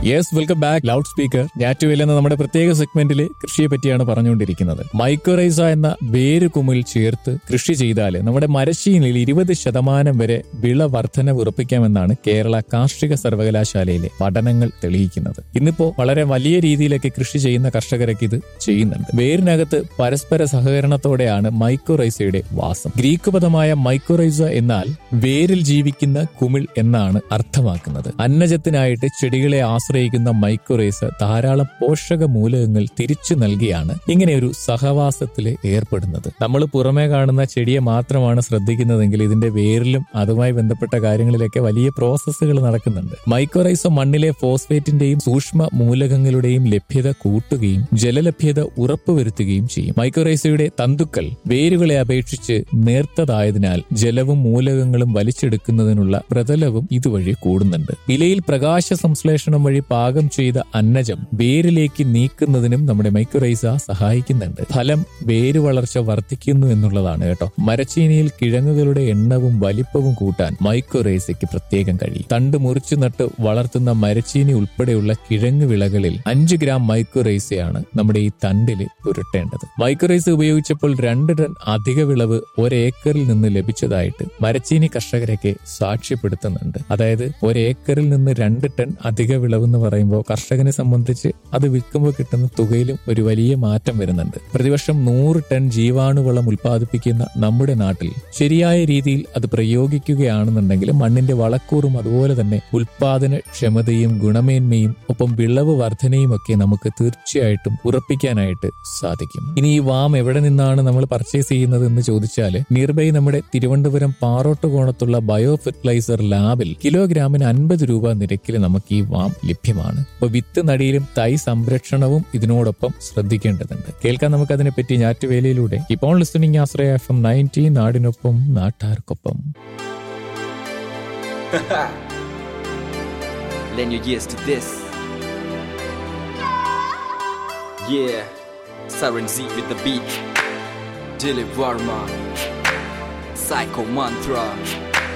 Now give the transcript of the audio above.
Yes welcome back loud speaker Njattuvel എന്ന നമ്മുടെ പ്രത്യേക സെഗ്മെന്റിൽ കൃഷിയെ പറ്റിയാണ് പറഞ്ഞുകൊണ്ടിരിക്കുന്നത് മൈക്രോറൈസ എന്ന വേര് കുമിൾ ചേർത്ത് കൃഷി ചെയ്താൽ നമ്മുടെ മരശീനിൽ ഇരുപത് ശതമാനം വരെ വിള വർധന ഉറപ്പിക്കാമെന്നാണ് കേരള കാർഷിക സർവകലാശാലയിലെ പഠനങ്ങൾ തെളിയിക്കുന്നത് ഇന്നിപ്പോ വളരെ വലിയ രീതിയിലൊക്കെ കൃഷി ചെയ്യുന്ന കർഷകരൊക്കെ ഇത് ചെയ്യുന്നുണ്ട് വേരിനകത്ത് പരസ്പര സഹകരണത്തോടെയാണ് മൈക്രോറൈസയുടെ വാസം ഗ്രീക്ക് പദമായ മൈക്രോറൈസ എന്നാൽ വേരിൽ ജീവിക്കുന്ന കുമിൾ എന്നാണ് അർത്ഥമാക്കുന്നത് അന്നജത്തിനായിട്ട് ചെടികളെ ആശ്രയിക്കുന്ന മൈക്രോറൈസ ധാരാളം പോഷക മൂലകങ്ങൾ തിരിച്ചു നൽകിയാണ് ഇങ്ങനെ ഒരു സഹവാസത്തിൽ ഏർപ്പെടുന്നത് നമ്മൾ പുറമേ കാണുന്ന ചെടിയെ മാത്രമാണ് ശ്രദ്ധിക്കുന്നതെങ്കിൽ ഇതിന്റെ വേരിലും അതുമായി ബന്ധപ്പെട്ട കാര്യങ്ങളിലൊക്കെ വലിയ പ്രോസസ്സുകൾ നടക്കുന്നുണ്ട് മൈക്രോറൈസ മണ്ണിലെ ഫോസ്ഫേറ്റിന്റെയും സൂക്ഷ്മ മൂലകങ്ങളുടെയും ലഭ്യത കൂട്ടുകയും ജലലഭ്യത ഉറപ്പുവരുത്തുകയും ചെയ്യും മൈക്രോറൈസയുടെ തന്തുക്കൾ വേരുകളെ അപേക്ഷിച്ച് നേർത്തതായതിനാൽ ജലവും മൂലകങ്ങളും വലിച്ചെടുക്കുന്നതിനുള്ള പ്രതലവും ഇതുവഴി കൂടുന്നുണ്ട് ഇലയിൽ പ്രകാശ സംശ്ലേഷണം വഴി പാകം ചെയ്ത അന്നജം വേരിലേക്ക് നീക്കുന്നതിനും നമ്മുടെ മൈക്രോറൈസ സഹായിക്കുന്നുണ്ട് ഫലം വേര് വളർച്ച വർദ്ധിക്കുന്നു എന്നുള്ളതാണ് കേട്ടോ മരച്ചീനിയിൽ കിഴങ്ങുകളുടെ എണ്ണവും വലിപ്പവും കൂട്ടാൻ മൈക്രോറൈസയ്ക്ക് പ്രത്യേകം കഴിയും തണ്ട് മുറിച്ചു നട്ട് വളർത്തുന്ന മരച്ചീനി ഉൾപ്പെടെയുള്ള കിഴങ്ങ് വിളകളിൽ അഞ്ച് ഗ്രാം മൈക്രോറൈസയാണ് നമ്മുടെ ഈ തണ്ടിൽ പുരട്ടേണ്ടത് മൈക്രോറൈസ ഉപയോഗിച്ചപ്പോൾ രണ്ട് ടൺ അധിക വിളവ് ഒരേക്കറിൽ നിന്ന് ലഭിച്ചതായിട്ട് മരച്ചീനി കർഷകരൊക്കെ സാക്ഷ്യപ്പെടുത്തുന്നുണ്ട് അതായത് ഒരേക്കറിൽ നിന്ന് രണ്ട് ടൺ അധിക വിളവ് എന്ന് പറയുമ്പോൾ കർഷകനെ സംബന്ധിച്ച് അത് വിൽക്കുമ്പോൾ കിട്ടുന്ന തുകയിലും ഒരു വലിയ മാറ്റം വരുന്നുണ്ട് പ്രതിവർഷം നൂറ് ടൺ ജീവാണുവളം ഉൽപ്പാദിപ്പിക്കുന്ന നമ്മുടെ നാട്ടിൽ ശരിയായ രീതിയിൽ അത് പ്രയോഗിക്കുകയാണെന്നുണ്ടെങ്കിൽ മണ്ണിന്റെ വളക്കൂറും അതുപോലെ തന്നെ ഉൽപാദന ക്ഷമതയും ഗുണമേന്മയും ഒപ്പം വിളവ് വർധനയും ഒക്കെ നമുക്ക് തീർച്ചയായിട്ടും ഉറപ്പിക്കാനായിട്ട് സാധിക്കും ഇനി ഈ വാം എവിടെ നിന്നാണ് നമ്മൾ പർച്ചേസ് ചെയ്യുന്നത് എന്ന് ചോദിച്ചാൽ നിയർബൈ നമ്മുടെ തിരുവനന്തപുരം പാറോട്ടുകോണത്തുള്ള ബയോ ഫെർട്ടിലൈസർ ലാബിൽ കിലോഗ്രാമിന് അൻപത് രൂപ നിരക്കിൽ നമുക്ക് ഈ വാം ലഭ്യമാണ് അപ്പൊ വിത്ത് നടിയിലും തൈ സംരക്ഷണവും ഇതിനോടൊപ്പം ശ്രദ്ധിക്കേണ്ടതുണ്ട് കേൾക്കാൻ നമുക്ക് അതിനെപ്പറ്റി ഞാറ്റുവേലയിലൂടെ ഇപ്പോൾ listening Ashraya F M ninety നാടിനൊപ്പം നാട്ടാർക്കൊപ്പം Lend your ears to this. Yeah, Siren Z with the beat. Dilip Varma. Psycho Mantra.